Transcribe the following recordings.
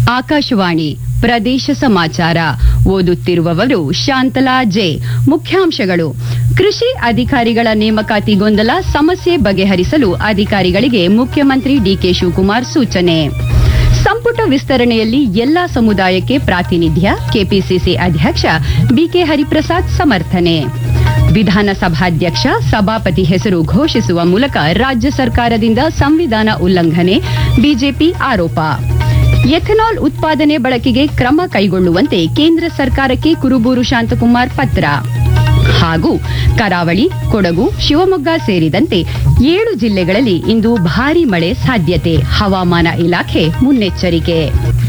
ಆಕಾಶವಾಣಿ ಪ್ರದೇಶ ಸಮಾಚಾರ ಓದುತ್ತಿರುವವರು ಶಾಂತಲಾ ಜೆ ಮುಖ್ಯಾಂಶಗಳು ಕೃಷಿ ಅಧಿಕಾರಿಗಳ ನೇಮಕಾತಿ ಗೊಂದಲ ಸಮಸ್ಯೆ ಬಗೆಹರಿಸಲು ಅಧಿಕಾರಿಗಳಿಗೆ ಮುಖ್ಯಮಂತ್ರಿ ಡಿಕೆ ಶಿವಕುಮಾರ್ ಸೂಚನೆ ಸಂಪುಟ ವಿಸ್ತರಣೆಯಲ್ಲಿ ಎಲ್ಲಾ ಸಮುದಾಯಕ್ಕೆ ಪ್ರಾತಿನಿಧ್ಯ ಕೆಪಿಸಿಸಿ ಅಧ್ಯಕ್ಷ ಬಿಕೆ ಹರಿಪ್ರಸಾದ್ ಸಮರ್ಥನೆ ವಿಧಾನಸಭಾಧ್ಯಕ್ಷ ಸಭಾಪತಿ ಹೆಸರು ಘೋಷಿಸುವ ಮೂಲಕ ರಾಜ್ಯ ಸರ್ಕಾರದಿಂದ ಸಂವಿಧಾನ ಉಲ್ಲಂಘನೆ ಬಿಜೆಪಿ ಆರೋಪ ಎಥೆನಾಲ್ ಉತ್ಪಾದನೆ ಬಳಕೆಗೆ ಕ್ರಮ ಕೈಗೊಳ್ಳುವಂತೆ ಕೇಂದ್ರ ಸರ್ಕಾರಕ್ಕೆ ಕುರುಬೂರು ಶಾಂತಕುಮಾರ್ ಪತ್ರ ಹಾಗೂ ಕರಾವಳಿ ಕೊಡಗು ಶಿವಮೊಗ್ಗ ಸೇರಿದಂತೆ ಏಳು ಜಿಲ್ಲೆಗಳಲ್ಲಿ ಇಂದು ಭಾರೀ ಮಳೆ ಸಾಧ್ಯತೆ ಹವಾಮಾನ ಇಲಾಖೆ ಮುನ್ನೆಚ್ಚರಿಕೆ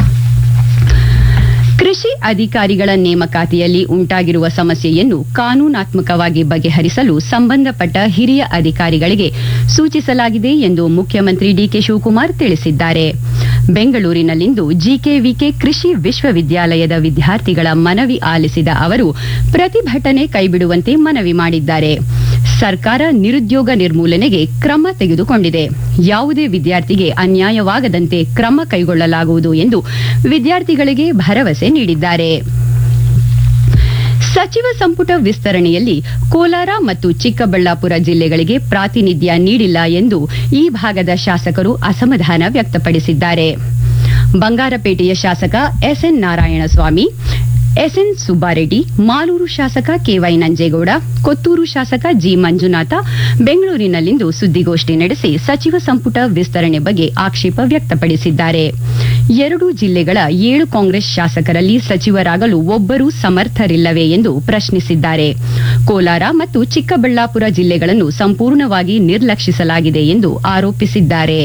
ಕೃಷಿ ಅಧಿಕಾರಿಗಳ ನೇಮಕಾತಿಯಲ್ಲಿ ಉಂಟಾಗಿರುವ ಸಮಸ್ಯೆಯನ್ನು ಕಾನೂನಾತ್ಮಕವಾಗಿ ಬಗೆಹರಿಸಲು ಸಂಬಂಧಪಟ್ಟ ಹಿರಿಯ ಅಧಿಕಾರಿಗಳಿಗೆ ಸೂಚಿಸಲಾಗಿದೆ ಎಂದು ಮುಖ್ಯಮಂತ್ರಿ ಡಿಕೆ ಶಿವಕುಮಾರ್ ತಿಳಿಸಿದ್ದಾರೆ ಬೆಂಗಳೂರಿನಲ್ಲಿಂದು ಜಿಕೆವಿಕೆ ಕೃಷಿ ವಿಶ್ವವಿದ್ಯಾಲಯದ ವಿದ್ಯಾರ್ಥಿಗಳ ಮನವಿ ಆಲಿಸಿದ ಅವರು ಪ್ರತಿಭಟನೆ ಕೈಬಿಡುವಂತೆ ಮನವಿ ಮಾಡಿದ್ದಾರೆ ಸರ್ಕಾರ ನಿರುದ್ಯೋಗ ನಿರ್ಮೂಲನೆಗೆ ಕ್ರಮ ತೆಗೆದುಕೊಂಡಿದೆ ಯಾವುದೇ ವಿದ್ಯಾರ್ಥಿಗೆ ಅನ್ಯಾಯವಾಗದಂತೆ ಕ್ರಮ ಕೈಗೊಳ್ಳಲಾಗುವುದು ಎಂದು ವಿದ್ಯಾರ್ಥಿಗಳಿಗೆ ಭರವಸೆ ನೀಡಿದ್ದಾರೆ ಸಚಿವ ಸಂಪುಟ ವಿಸ್ತರಣೆಯಲ್ಲಿ ಕೋಲಾರ ಮತ್ತು ಚಿಕ್ಕಬಳ್ಳಾಪುರ ಜಿಲ್ಲೆಗಳಿಗೆ ಪ್ರಾತಿನಿಧ್ಯ ನೀಡಿಲ್ಲ ಎಂದು ಈ ಭಾಗದ ಶಾಸಕರು ಅಸಮಾಧಾನ ವ್ಯಕ್ತಪಡಿಸಿದ್ದಾರೆ ಬಂಗಾರಪೇಟೆಯ ಶಾಸಕ ಎಸ್ಎನ್ ನಾರಾಯಣಸ್ವಾಮಿ ಎಸ್ಎನ್ ಸುಬ್ಬಾರೆಡ್ಡಿ ಮಾಲೂರು ಶಾಸಕ ಕೆವೈ ನಂಜೇಗೌಡ ಕೊತ್ತೂರು ಶಾಸಕ ಜಿ ಮಂಜುನಾಥ ಬೆಂಗಳೂರಿನಲ್ಲಿಂದು ಸುದ್ದಿಗೋಷ್ಠಿ ನಡೆಸಿ ಸಚಿವ ಸಂಪುಟ ವಿಸ್ತರಣೆ ಬಗ್ಗೆ ಆಕ್ಷೇಪ ವ್ಯಕ್ತಪಡಿಸಿದ್ದಾರೆ ಎರಡು ಜಿಲ್ಲೆಗಳ ಏಳು ಕಾಂಗ್ರೆಸ್ ಶಾಸಕರಲ್ಲಿ ಸಚಿವರಾಗಲು ಒಬ್ಬರೂ ಸಮರ್ಥರಿಲ್ಲವೇ ಎಂದು ಪ್ರಶ್ನಿಸಿದ್ದಾರೆ ಕೋಲಾರ ಮತ್ತು ಚಿಕ್ಕಬಳ್ಳಾಪುರ ಜಿಲ್ಲೆಗಳನ್ನು ಸಂಪೂರ್ಣವಾಗಿ ನಿರ್ಲಕ್ಷಿಸಲಾಗಿದೆ ಎಂದು ಆರೋಪಿಸಿದ್ದಾರೆ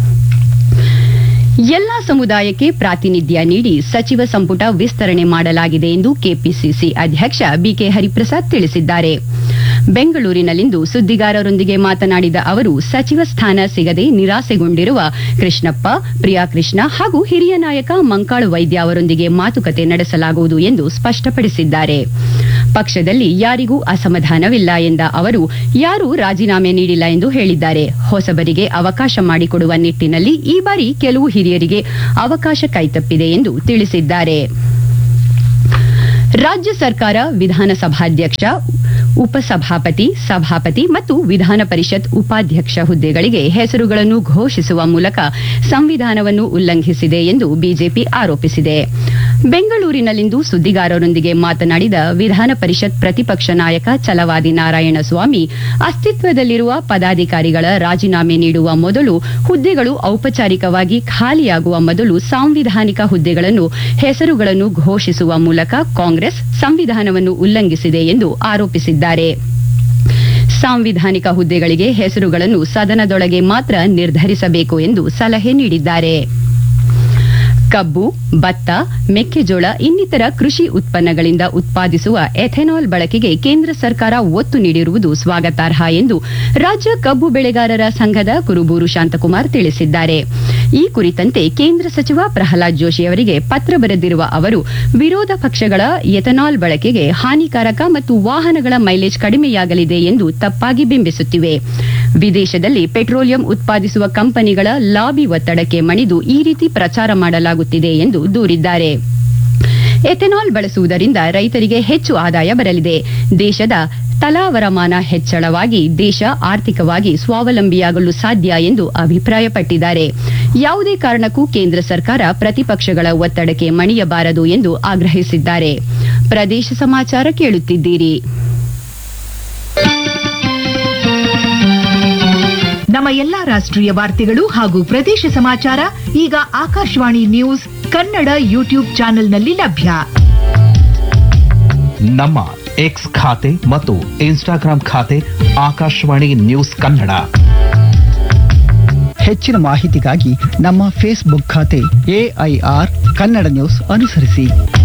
ಎಲ್ಲಾ ಸಮುದಾಯಕ್ಕೆ ಪ್ರಾತಿನಿಧ್ಯ ನೀಡಿ ಸಚಿವ ಸಂಪುಟ ವಿಸ್ತರಣೆ ಮಾಡಲಾಗಿದೆ ಎಂದು ಕೆಪಿಸಿಸಿ ಅಧ್ಯಕ್ಷ ಬಿಕೆ ಹರಿಪ್ರಸಾದ್ ತಿಳಿಸಿದ್ದಾರೆ ಬೆಂಗಳೂರಿನಲ್ಲಿಂದು ಸುದ್ದಿಗಾರರೊಂದಿಗೆ ಮಾತನಾಡಿದ ಅವರು ಸಚಿವ ಸ್ಥಾನ ಸಿಗದೆ ನಿರಾಸೆಗೊಂಡಿರುವ ಕೃಷ್ಣಪ್ಪ ಪ್ರಿಯಾಕೃಷ್ಣ ಹಾಗೂ ಹಿರಿಯ ನಾಯಕ ಮಂಕಾಳು ವೈದ್ಯ ಅವರೊಂದಿಗೆ ಮಾತುಕತೆ ನಡೆಸಲಾಗುವುದು ಎಂದು ಸ್ಪಷ್ಟಪಡಿಸಿದ್ದಾರೆ ಪಕ್ಷದಲ್ಲಿ ಯಾರಿಗೂ ಅಸಮಾಧಾನವಿಲ್ಲ ಎಂದ ಅವರು ಯಾರೂ ರಾಜೀನಾಮೆ ನೀಡಿಲ್ಲ ಎಂದು ಹೇಳಿದ್ದಾರೆ ಹೊಸಬರಿಗೆ ಅವಕಾಶ ಮಾಡಿಕೊಡುವ ನಿಟ್ಟಿನಲ್ಲಿ ಈ ಬಾರಿ ಕೆಲವು ಹಿರಿಯರಿಗೆ ಅವಕಾಶ ಕೈತಪ್ಪಿದೆ ಎಂದು ತಿಳಿಸಿದ್ದಾರೆ ರಾಜ್ಯ ಸರ್ಕಾರ ವಿಧಾನಸಭಾಧ್ಯಕ್ಷ ಉಪಸಭಾಪತಿ ಸಭಾಪತಿ ಮತ್ತು ವಿಧಾನ ಪರಿಷತ್ ಉಪಾಧ್ಯಕ್ಷ ಹುದ್ದೆಗಳಿಗೆ ಹೆಸರುಗಳನ್ನು ಘೋಷಿಸುವ ಮೂಲಕ ಸಂವಿಧಾನವನ್ನು ಉಲ್ಲಂಘಿಸಿದೆ ಎಂದು ಬಿಜೆಪಿ ಆರೋಪಿಸಿದೆ ಬೆಂಗಳೂರಿನಲ್ಲಿಂದು ಸುದ್ದಿಗಾರರೊಂದಿಗೆ ಮಾತನಾಡಿದ ವಿಧಾನ ಪರಿಷತ್ ಪ್ರತಿಪಕ್ಷ ನಾಯಕ ಛಲವಾದಿ ನಾರಾಯಣಸ್ವಾಮಿ ಅಸ್ತಿತ್ವದಲ್ಲಿರುವ ಪದಾಧಿಕಾರಿಗಳ ರಾಜೀನಾಮೆ ನೀಡುವ ಮೊದಲು ಹುದ್ದೆಗಳು ಔಪಚಾರಿಕವಾಗಿ ಖಾಲಿಯಾಗುವ ಮೊದಲು ಸಾಂವಿಧಾನಿಕ ಹುದ್ದೆಗಳನ್ನು ಹೆಸರುಗಳನ್ನು ಘೋಷಿಸುವ ಮೂಲಕ ಕಾಂಗ್ರೆಸ್ ಸಂವಿಧಾನವನ್ನು ಉಲ್ಲಂಘಿಸಿದೆ ಎಂದು ಆರೋಪಿಸಿದ್ದಾರೆ ಸಾಂವಿಧಾನಿಕ ಹುದ್ದೆಗಳಿಗೆ ಹೆಸರುಗಳನ್ನು ಸದನದೊಳಗೆ ಮಾತ್ರ ನಿರ್ಧರಿಸಬೇಕು ಎಂದು ಸಲಹೆ ನೀಡಿದ್ದಾರೆ ಕಬ್ಬು ಭತ್ತ ಮೆಕ್ಕೆಜೋಳ ಇನ್ನಿತರ ಕೃಷಿ ಉತ್ಪನ್ನಗಳಿಂದ ಉತ್ಪಾದಿಸುವ ಎಥೆನಾಲ್ ಬಳಕೆಗೆ ಕೇಂದ್ರ ಸರ್ಕಾರ ಒತ್ತು ನೀಡಿರುವುದು ಸ್ವಾಗತಾರ್ಹ ಎಂದು ರಾಜ್ಯ ಕಬ್ಬು ಬೆಳೆಗಾರರ ಸಂಘದ ಕುರುಬೂರು ಶಾಂತಕುಮಾರ್ ತಿಳಿಸಿದ್ದಾರೆ ಈ ಕುರಿತಂತೆ ಕೇಂದ್ರ ಸಚಿವ ಪ್ರಹ್ಲಾದ್ ಜೋಶಿ ಅವರಿಗೆ ಪತ್ರ ಬರೆದಿರುವ ಅವರು ವಿರೋಧ ಪಕ್ಷಗಳ ಎಥನಾಲ್ ಬಳಕೆಗೆ ಹಾನಿಕಾರಕ ಮತ್ತು ವಾಹನಗಳ ಮೈಲೇಜ್ ಕಡಿಮೆಯಾಗಲಿದೆ ಎಂದು ತಪ್ಪಾಗಿ ಬಿಂಬಿಸುತ್ತಿವೆ ವಿದೇಶದಲ್ಲಿ ಪೆಟ್ರೋಲಿಯಂ ಉತ್ಪಾದಿಸುವ ಕಂಪನಿಗಳ ಲಾಬಿ ಒತ್ತಡಕ್ಕೆ ಮಣಿದು ಈ ರೀತಿ ಪ್ರಚಾರ ಮಾಡಲಾಗುತ್ತಿದೆ ಎಂದು ದೂರಿದ್ದಾರೆ ಎಥೆನಾಲ್ ಬಳಸುವುದರಿಂದ ರೈತರಿಗೆ ಹೆಚ್ಚು ಆದಾಯ ಬರಲಿದೆ ದೇಶದ ತಲಾ ವರಮಾನ ಹೆಚ್ಚಳವಾಗಿ ದೇಶ ಆರ್ಥಿಕವಾಗಿ ಸ್ವಾವಲಂಬಿಯಾಗಲು ಸಾಧ್ಯ ಎಂದು ಅಭಿಪ್ರಾಯಪಟ್ಟಿದ್ದಾರೆ ಯಾವುದೇ ಕಾರಣಕ್ಕೂ ಕೇಂದ್ರ ಸರ್ಕಾರ ಪ್ರತಿಪಕ್ಷಗಳ ಒತ್ತಡಕ್ಕೆ ಮಣಿಯಬಾರದು ಎಂದು ಆಗ್ರಹಿಸಿದ್ದಾರೆ ಪ್ರದೇಶ ಸಮಾಚಾರ ಕೇಳುತ್ತಿದ್ದೀರಿ ನಮ್ಮ ಎಲ್ಲಾ ರಾಷ್ಟ್ರೀಯ ವಾರ್ತೆಗಳು ಹಾಗೂ ಪ್ರದೇಶ ಸಮಾಚಾರ ಈಗ ಆಕಾಶವಾಣಿ ನ್ಯೂಸ್ ಕನ್ನಡ ಯೂಟ್ಯೂಬ್ ಚಾನೆಲ್ನಲ್ಲಿ ಲಭ್ಯ ನಮ್ಮ ಎಕ್ಸ್ ಖಾತೆ ಮತ್ತು ಇನ್ಸ್ಟಾಗ್ರಾಂ ಖಾತೆ ಆಕಾಶವಾಣಿ ನ್ಯೂಸ್ ಕನ್ನಡ ಹೆಚ್ಚಿನ ಮಾಹಿತಿಗಾಗಿ ನಮ್ಮ ಫೇಸ್ಬುಕ್ ಖಾತೆ ಎಐಆರ್ ಕನ್ನಡ ನ್ಯೂಸ್ ಅನುಸರಿಸಿ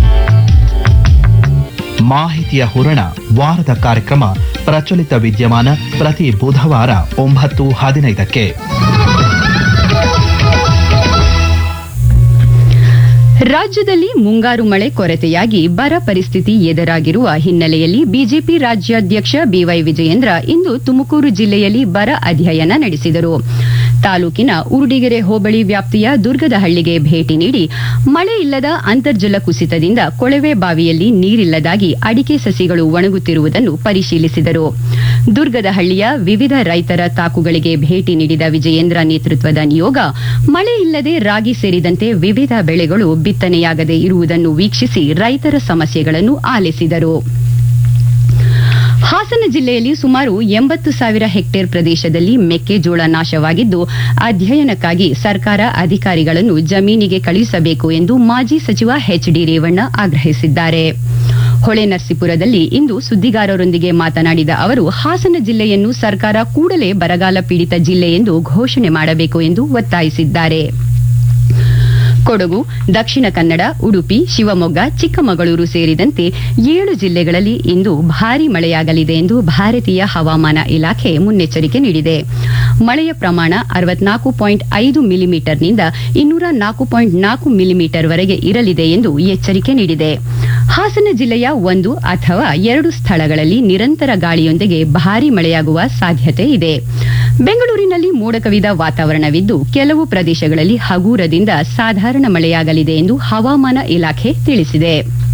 ಮಾಹಿತಿಯ ಹೂರಣ ವಾರದ ಕಾರ್ಯಕ್ರಮ ಪ್ರಚಲಿತ ವಿದ್ಯಮಾನ ಪ್ರತಿ ಬುಧವಾರ ಒಂಬತ್ತು ಹದಿನೈದಕ್ಕೆ ರಾಜ್ಯದಲ್ಲಿ ಮುಂಗಾರು ಮಳೆ ಕೊರತೆಯಾಗಿ ಬರ ಪರಿಸ್ಥಿತಿ ಎದುರಾಗಿರುವ ಹಿನ್ನೆಲೆಯಲ್ಲಿ ಬಿಜೆಪಿ ರಾಜ್ಯಾಧ್ಯಕ್ಷ ಬಿವೈ ವಿಜಯೇಂದ್ರ ಇಂದು ತುಮಕೂರು ಜಿಲ್ಲೆಯಲ್ಲಿ ಬರ ಅಧ್ಯಯನ ನಡೆಸಿದರು ತಾಲೂಕಿನ ಉರುಡಿಗೆರೆ ಹೋಬಳಿ ವ್ಯಾಪ್ತಿಯ ದುರ್ಗದಹಳ್ಳಿಗೆ ಭೇಟಿ ನೀಡಿ ಮಳೆ ಇಲ್ಲದ ಅಂತರ್ಜಲ ಕುಸಿತದಿಂದ ಕೊಳವೆ ಬಾವಿಯಲ್ಲಿ ನೀರಿಲ್ಲದಾಗಿ ಅಡಿಕೆ ಸಸಿಗಳು ಒಣಗುತ್ತಿರುವುದನ್ನು ಪರಿಶೀಲಿಸಿದರು ದುರ್ಗದಹಳ್ಳಿಯ ವಿವಿಧ ರೈತರ ತಾಕುಗಳಿಗೆ ಭೇಟಿ ನೀಡಿದ ವಿಜಯೇಂದ್ರ ನೇತೃತ್ವದ ನಿಯೋಗ ಮಳೆ ಇಲ್ಲದೆ ರಾಗಿ ಸೇರಿದಂತೆ ವಿವಿಧ ಬೆಳೆಗಳು ಬಿತ್ತನೆಯಾಗದೆ ಇರುವುದನ್ನು ವೀಕ್ಷಿಸಿ ರೈತರ ಸಮಸ್ಯೆಗಳನ್ನು ಆಲಿಸಿದರು ಹಾಸನ ಜಿಲ್ಲೆಯಲ್ಲಿ ಸುಮಾರು ಎಂಬತ್ತು ಸಾವಿರ ಹೆಕ್ಟೇರ್ ಪ್ರದೇಶದಲ್ಲಿ ಮೆಕ್ಕೆಜೋಳ ನಾಶವಾಗಿದ್ದು ಅಧ್ಯಯನಕ್ಕಾಗಿ ಸರ್ಕಾರ ಅಧಿಕಾರಿಗಳನ್ನು ಜಮೀನಿಗೆ ಕಳುಹಿಸಬೇಕು ಎಂದು ಮಾಜಿ ಸಚಿವ ಎಚ್ ಡಿ ರೇವಣ್ಣ ಆಗ್ರಹಿಸಿದ್ದಾರೆ ಹೊಳೆನರಸೀಪುರದಲ್ಲಿ ಇಂದು ಸುದ್ದಿಗಾರರೊಂದಿಗೆ ಮಾತನಾಡಿದ ಅವರು ಹಾಸನ ಜಿಲ್ಲೆಯನ್ನು ಸರ್ಕಾರ ಕೂಡಲೇ ಬರಗಾಲ ಪೀಡಿತ ಜಿಲ್ಲೆ ಎಂದು ಘೋಷಣೆ ಮಾಡಬೇಕು ಎಂದು ಒತ್ತಾಯಿಸಿದ್ದಾರೆ ಕೊಡಗು ದಕ್ಷಿಣ ಕನ್ನಡ ಉಡುಪಿ ಶಿವಮೊಗ್ಗ ಚಿಕ್ಕಮಗಳೂರು ಸೇರಿದಂತೆ ಏಳು ಜಿಲ್ಲೆಗಳಲ್ಲಿ ಇಂದು ಭಾರೀ ಮಳೆಯಾಗಲಿದೆ ಎಂದು ಭಾರತೀಯ ಹವಾಮಾನ ಇಲಾಖೆ ಮುನ್ನೆಚ್ಚರಿಕೆ ನೀಡಿದೆ ಮಳೆಯ ಪ್ರಮಾಣ ಅರವತ್ನಾಲ್ಕು ಪಾಯಿಂಟ್ ಐದು ಮಿಲಿಮೀಟರ್ನಿಂದ ಇನ್ನೂರ ನಾಲ್ಕು ಪಾಯಿಂಟ್ ನಾಲ್ಕು ಮಿಲಿಮೀಟರ್ ವರೆಗೆ ಇರಲಿದೆ ಎಂದು ಎಚ್ಚರಿಕೆ ನೀಡಿದೆ ಹಾಸನ ಜಿಲ್ಲೆಯ ಒಂದು ಅಥವಾ ಎರಡು ಸ್ಥಳಗಳಲ್ಲಿ ನಿರಂತರ ಗಾಳಿಯೊಂದಿಗೆ ಭಾರೀ ಮಳೆಯಾಗುವ ಸಾಧ್ಯತೆ ಇದೆ ಬೆಂಗಳೂರಿನಲ್ಲಿ ಮೋಡ ಕವಿದ ವಾತಾವರಣವಿದ್ದು ಕೆಲವು ಪ್ರದೇಶಗಳಲ್ಲಿ ಹಗೂರದಿಂದ ಸಾಧಾರಣ ಮಳೆಯಾಗಲಿದೆ ಎಂದು ಹವಾಮಾನ ಇಲಾಖೆ ತಿಳಿಸಿದೆ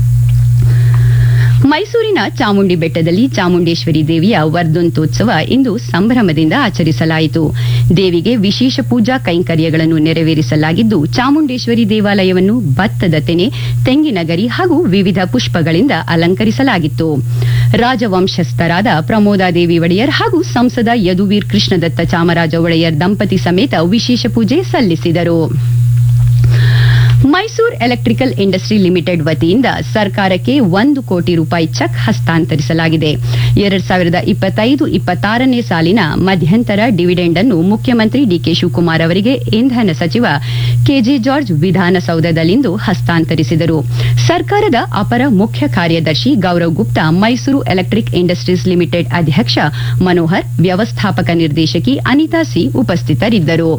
ಮೈಸೂರಿನ ಚಾಮುಂಡಿ ಬೆಟ್ಟದಲ್ಲಿ ಚಾಮುಂಡೇಶ್ವರಿ ದೇವಿಯ ವರ್ಧಂತೋತ್ಸವ ಇಂದು ಸಂಭ್ರಮದಿಂದ ಆಚರಿಸಲಾಯಿತು ದೇವಿಗೆ ವಿಶೇಷ ಪೂಜಾ ಕೈಂಕರ್ಯಗಳನ್ನು ನೆರವೇರಿಸಲಾಗಿದ್ದು ಚಾಮುಂಡೇಶ್ವರಿ ದೇವಾಲಯವನ್ನು ಭತ್ತದ ತೆನೆ ತೆಂಗಿನ ಗರಿ ಹಾಗೂ ವಿವಿಧ ಪುಷ್ಪಗಳಿಂದ ಅಲಂಕರಿಸಲಾಗಿತ್ತು ರಾಜವಂಶಸ್ಥರಾದ ಪ್ರಮೋದಾದೇವಿ ಒಡೆಯರ್ ಹಾಗೂ ಸಂಸದ ಯದುವೀರ್ ಕೃಷ್ಣದತ್ತ ಚಾಮರಾಜ ಒಡೆಯರ್ ದಂಪತಿ ಸಮೇತ ವಿಶೇಷ ಪೂಜೆ ಸಲ್ಲಿಸಿದರು ಮೈಸೂರ್ ಎಲೆಕ್ಟ್ರಿಕಲ್ ಇಂಡಸ್ಟ್ರಿ ಲಿಮಿಟೆಡ್ ವತಿಯಿಂದ ಸರ್ಕಾರಕ್ಕೆ ಒಂದು ಕೋಟಿ ರೂಪಾಯಿ ಚೆಕ್ ಹಸ್ತಾಂತರಿಸಲಾಗಿದೆ ಎರಡ್ ಸಾವಿರದ ಇಪ್ಪತ್ತೈದು ಇಪ್ಪತ್ತಾರನೇ ಸಾಲಿನ ಮಧ್ಯಂತರ ಡಿವಿಡೆಂಡ್ ಅನ್ನು ಮುಖ್ಯಮಂತ್ರಿ ಡಿಕೆ ಶಿವಕುಮಾರ್ ಅವರಿಗೆ ಇಂಧನ ಸಚಿವ ಕೆಜೆ ಜಾರ್ಜ್ ವಿಧಾನಸೌಧದಲ್ಲಿಂದು ಹಸ್ತಾಂತರಿಸಿದರು ಸರ್ಕಾರದ ಅಪರ ಮುಖ್ಯ ಕಾರ್ಯದರ್ಶಿ Gaurav Gupta Mysuru electric industries limited ಅಧ್ಯಕ್ಷ ಮನೋಹರ್ ವ್ಯವಸ್ಥಾಪಕ ನಿರ್ದೇಶಕಿ ಅನಿತಾ ಸಿ ಉಪಸ್ಥಿತರಿದ್ದರು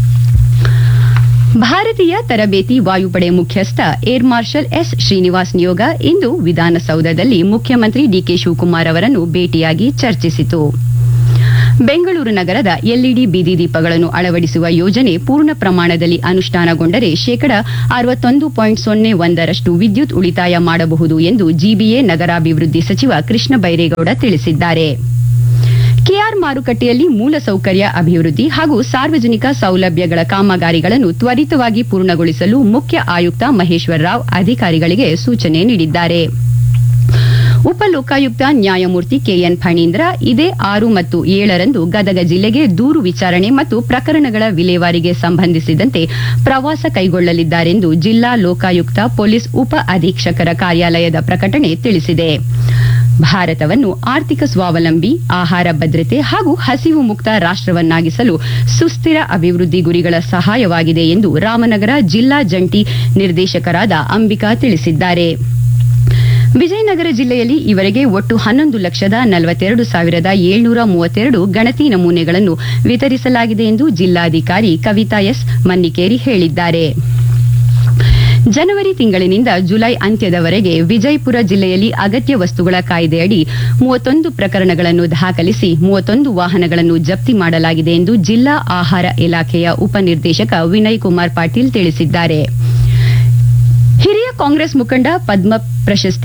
ಭಾರತೀಯ ತರಬೇತಿ ವಾಯುಪಡೆ ಮುಖ್ಯಸ್ಥ ಏರ್ ಮಾರ್ಷಲ್ ಎಸ್ ಶ್ರೀನಿವಾಸ್ ನಿಯೋಗ ಇಂದು ವಿಧಾನಸೌಧದಲ್ಲಿ ಮುಖ್ಯಮಂತ್ರಿ ಡಿಕೆ ಶಿವಕುಮಾರ್ ಅವರನ್ನು ಭೇಟಿಯಾಗಿ ಚರ್ಚಿಸಿತು ಬೆಂಗಳೂರು ನಗರದ ಎಲ್ಇಡಿ ಬೀದಿ ದೀಪಗಳನ್ನು ಅಳವಡಿಸುವ ಯೋಜನೆ ಪೂರ್ಣ ಪ್ರಮಾಣದಲ್ಲಿ ಅನುಷ್ಠಾನಗೊಂಡರೆ ಶೇಕಡ ಅರವತ್ತೊಂದು ಪಾಯಿಂಟ್ ಸೊನ್ನೆ ಒಂದರಷ್ಟು ವಿದ್ಯುತ್ ಉಳಿತಾಯ ಮಾಡಬಹುದು ಎಂದು ಜಿಬಿಎ ನಗರಾಭಿವೃದ್ಧಿ ಸಚಿವ ಕೃಷ್ಣ ಬೈರೇಗೌಡ ತಿಳಿಸಿದ್ದಾರೆ ಕೆಆರ್ ಮಾರುಕಟ್ಟೆಯಲ್ಲಿ ಮೂಲಸೌಕರ್ಯ ಅಭಿವೃದ್ಧಿ ಹಾಗೂ ಸಾರ್ವಜನಿಕ ಸೌಲಭ್ಯಗಳ ಕಾಮಗಾರಿಗಳನ್ನು ತ್ವರಿತವಾಗಿ ಪೂರ್ಣಗೊಳಿಸಲು ಮುಖ್ಯ ಆಯುಕ್ತ ಮಹೇಶ್ವರ ರಾವ್ ಅಧಿಕಾರಿಗಳಿಗೆ ಸೂಚನೆ ನೀಡಿದ್ದಾರೆ ಉಪ ಲೋಕಾಯುಕ್ತ ನ್ಯಾಯಮೂರ್ತಿ ಕೆಎನ್ ಫಣೀಂದ್ರ ಇದೇ ಆರು ಮತ್ತು ಏಳರಂದು ಗದಗ ಜಿಲ್ಲೆಗೆ ದೂರು ವಿಚಾರಣೆ ಮತ್ತು ಪ್ರಕರಣಗಳ ವಿಲೇವಾರಿಗೆ ಸಂಬಂಧಿಸಿದಂತೆ ಪ್ರವಾಸ ಕೈಗೊಳ್ಳಲಿದ್ದಾರೆಂದು ಜಿಲ್ಲಾ ಲೋಕಾಯುಕ್ತ ಪೊಲೀಸ್ ಉಪ ಅಧೀಕ್ಷಕರ ಕಾರ್ಯಾಲಯದ ಪ್ರಕಟಣೆ ತಿಳಿಸಿದೆ ಭಾರತವನ್ನು ಆರ್ಥಿಕ ಸ್ವಾವಲಂಬಿ ಆಹಾರ ಭದ್ರತೆ ಹಾಗೂ ಹಸಿವು ಮುಕ್ತ ರಾಷ್ಟವನ್ನಾಗಿಸಲು ಸುಸ್ಥಿರ ಅಭಿವೃದ್ಧಿ ಗುರಿಗಳ ಸಹಾಯವಾಗಿದೆ ಎಂದು ರಾಮನಗರ ಜಿಲ್ಲಾ ಜಂಟಿ ನಿರ್ದೇಶಕರಾದ ಅಂಬಿಕಾ ತಿಳಿಸಿದ್ದಾರೆ ವಿಜಯನಗರ ಜಿಲ್ಲೆಯಲ್ಲಿ ಈವರೆಗೆ ಒಟ್ಟು ಹನ್ನೊಂದು ಲಕ್ಷದ ನಲವತ್ತೆರಡು ಸಾವಿರದ ಏಳ್ನೂರ ಮೂವತ್ತೆರಡು ಗಣತಿ ನಮೂನೆಗಳನ್ನು ವಿತರಿಸಲಾಗಿದೆ ಎಂದು ಜಿಲ್ಲಾಧಿಕಾರಿ ಕವಿತಾ ಎಸ್ ಮನ್ನಿಕೇರಿ ಹೇಳಿದ್ದಾರೆ ಜನವರಿ ತಿಂಗಳಿನಿಂದ ಜುಲೈ ಅಂತ್ಯದವರೆಗೆ ವಿಜಯಪುರ ಜಿಲ್ಲೆಯಲ್ಲಿ ಅಗತ್ಯ ವಸ್ತುಗಳ ಕಾಯ್ದೆಯಡಿ ಮೂವತ್ತೊಂದು ಪ್ರಕರಣಗಳನ್ನು ದಾಖಲಿಸಿ ಮೂವತ್ತೊಂದು ವಾಹನಗಳನ್ನು ಜಪ್ತಿ ಮಾಡಲಾಗಿದೆ ಎಂದು ಜಿಲ್ಲಾ ಆಹಾರ ಇಲಾಖೆಯ ಉಪನಿರ್ದೇಶಕ ವಿನಯ್ ಕುಮಾರ್ ಪಾಟೀಲ್ ತಿಳಿಸಿದ್ದಾರೆ ಹಿರಿಯ ಕಾಂಗ್ರೆಸ್ ಮುಖಂಡ ಪದ್ಮ ಪ್ರಶಸ್ತಿ